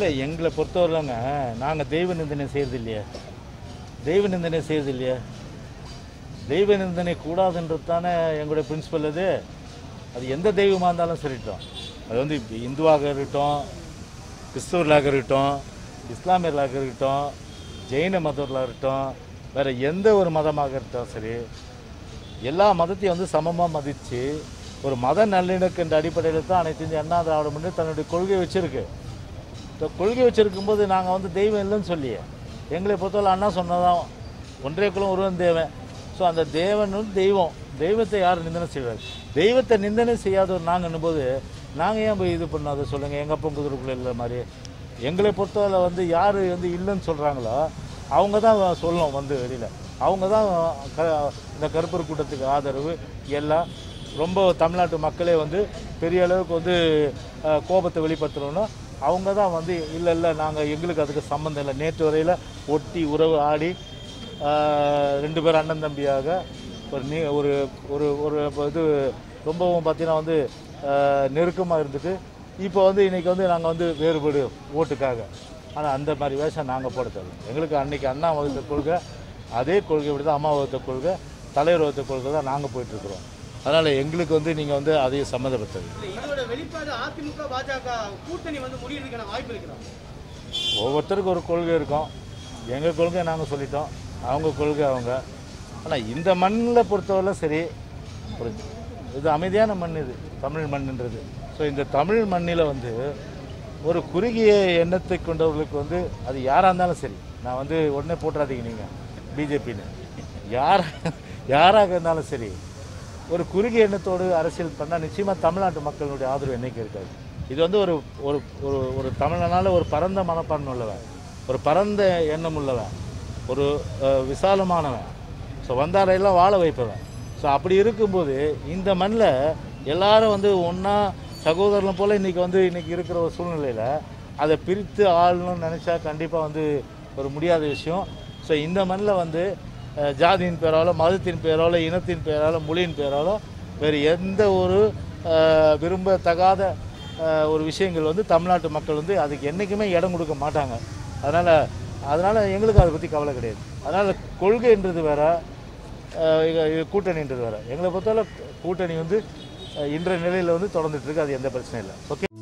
இல்லை எங்களை பொறுத்தவரைலங்க நாங்கள் தெய்வ நிந்தனை செய்கிறது இல்லையே தெய்வ நிந்தனை செய்கிறது இல்லையே தெய்வ நிந்தனை கூடாதுன்றது தானே எங்களுடைய பிரின்சிபல் அது அது எந்த தெய்வமாக இருந்தாலும் சரிட்டோம் அது வந்து இப்ப இந்துவாக இருக்கட்டும் கிறிஸ்தவர்களாக இருக்கட்டும் இஸ்லாமியர்களாக இருக்கட்டும் ஜெயின மதர்களாக இருக்கட்டும் வேறு எந்த ஒரு மதமாக இருக்கட்டும் சரி எல்லா மதத்தையும் வந்து சமமாக மதித்து ஒரு மத நல்லிணக்கின்ற அடிப்படையில் தான் அனைத்து இந்திய அண்ணா திராவிட முன்னேற்ற தன்னுடைய கொள்கை வச்சுருக்கு இந்த கொள்கை வச்சுருக்கும்போது நாங்கள் வந்து தெய்வம் இல்லைன்னு சொல்லியே எங்களை பொறுத்தவரை அண்ணா சொன்னதான் ஒன்றே குலம் ஒருவன் தேவன் ஸோ அந்த தேவன் வந்து தெய்வம் தெய்வத்தை யார் நிந்தனை செய்வார் தெய்வத்தை நிந்தனை செய்யாதவர் நாங்கன்னும் போது நாங்கள் ஏன் போய் இது பண்ணாத சொல்லுங்கள் எங்கள் அப்பா குதிரைக்குள்ள இல்லை மாதிரி எங்களை பொறுத்தவரை வந்து யார் வந்து இல்லைன்னு சொல்கிறாங்களோ அவங்க தான் சொல்லணும் வந்து வெளியில் அவங்க தான் க இந்த கருப்பர் கூட்டத்துக்கு ஆதரவு எல்லாம் ரொம்ப தமிழ்நாட்டு மக்களே வந்து பெரிய அளவுக்கு வந்து அஹ், கோபத்தை வெளிப்படுத்தணும்னா அவங்க தான் வந்து இல்லை இல்லை நாங்கள் எங்களுக்கு அதுக்கு சம்மந்தம் இல்லை நேற்று வரையில் ஒட்டி உறவு ஆடி ஆஹ், ரெண்டு பேரும் அண்ணன் தம்பியாக ஒரு நீ ஒரு ஒரு ஒரு இப்ப இது ரொம்பவும் பார்த்தீங்கன்னா வந்து நெருக்கமாக இருந்துட்டு இப்போ வந்து இன்றைக்கி வந்து நாங்கள் வந்து வேறுபடு ஓட்டுக்காக ஆனால் அந்த மாதிரி வேஷம் நாங்கள் போட தேவை எங்களுக்கு அன்னைக்கு அண்ணா வகுத்த கொள்கை அதே கொள்கை விட தான் அம்மா வகுத்த கொள்கை தலைவர் வகுத்த கொள்கை தான் நாங்கள் போயிட்டுருக்குறோம் அதனால் எங்களுக்கு வந்து நீங்கள் வந்து அதையும் சம்மந்தப்பட்டது இல்ல, இதோட வெளிப்பாடு அதிமுக பாஜக கூட்டணி வந்து முடியறதுக்கான வாய்ப்பு இருக்கிறா ஒவ்வொருத்தருக்கும் ஒரு கொள்கை இருக்கும் எங்கள் கொள்கை நாங்கள் சொல்லிட்டோம் அவங்க கொள்கை அவங்க ஆனால் இந்த மண்ணில் பொறுத்தவரை சரி ஒரு இது அமைதியான மண் இது தமிழ் மண்ணுன்றது ஸோ இந்த தமிழ் மண்ணில் வந்து ஒரு குறுகிய எண்ணத்தை கொண்டவர்களுக்கு வந்து அது யாராக இருந்தாலும் சரி நான் வந்து உடனே போட்டுறாதீங்க நீங்கள் பிஜேபின்னு யார் யாராக இருந்தாலும் சரி ஒரு குறுகிய எண்ணத்தோடு அரசியல் பண்ணால் நிச்சயமாக தமிழ்நாட்டு மக்களுடைய ஆதரவு என்னைக்கு இருக்காது இது வந்து ஒரு ஒரு ஒரு ஒரு தமிழனால ஒரு பரந்த மனப்பான்மை உள்ளவன் ஒரு பரந்த எண்ணம் உள்ளவன் ஒரு அஹ், விசாலமானவன் ஸோ வந்தாரையெல்லாம் வாழ வைப்பவன் ஸோ அப்படி இருக்கும்போது இந்த மண்ணில் எல்லாரும் வந்து ஒன்றா சகோதரன் போல் இன்றைக்கி வந்து இன்றைக்கி இருக்கிற ஒரு சூழ்நிலையில் அதை பிரித்து ஆளணும்னு நினச்சா கண்டிப்பாக வந்து ஒரு முடியாத விஷயம் ஸோ இந்த மண்ணில் வந்து அஹ், ஜாதியின் பேராலோ மதத்தின் பேராலோ இனத்தின் பேராலோ மொழியின் பேராலோ வேறு எந்த ஒரு அஹ், விரும்பத்தகாத அஹ், ஒரு விஷயங்கள் வந்து தமிழ்நாட்டு மக்கள் வந்து அதுக்கு என்றைக்குமே இடம் கொடுக்க மாட்டாங்க அதனால் அதனால் எங்களுக்கு அதை பற்றி கவலை கிடையாது அதனால் கொள்கைன்றது வேற அஹ், இது- இது கூட்டணின்றது வேற எங்களை பொறுத்தவரை கூட்டணி வந்து அஹ், இன்றைய நிலையில் வந்து தொடர்ந்துட்டு இருக்கு அது எந்த பிரச்சனையும் இல்லை ஓகே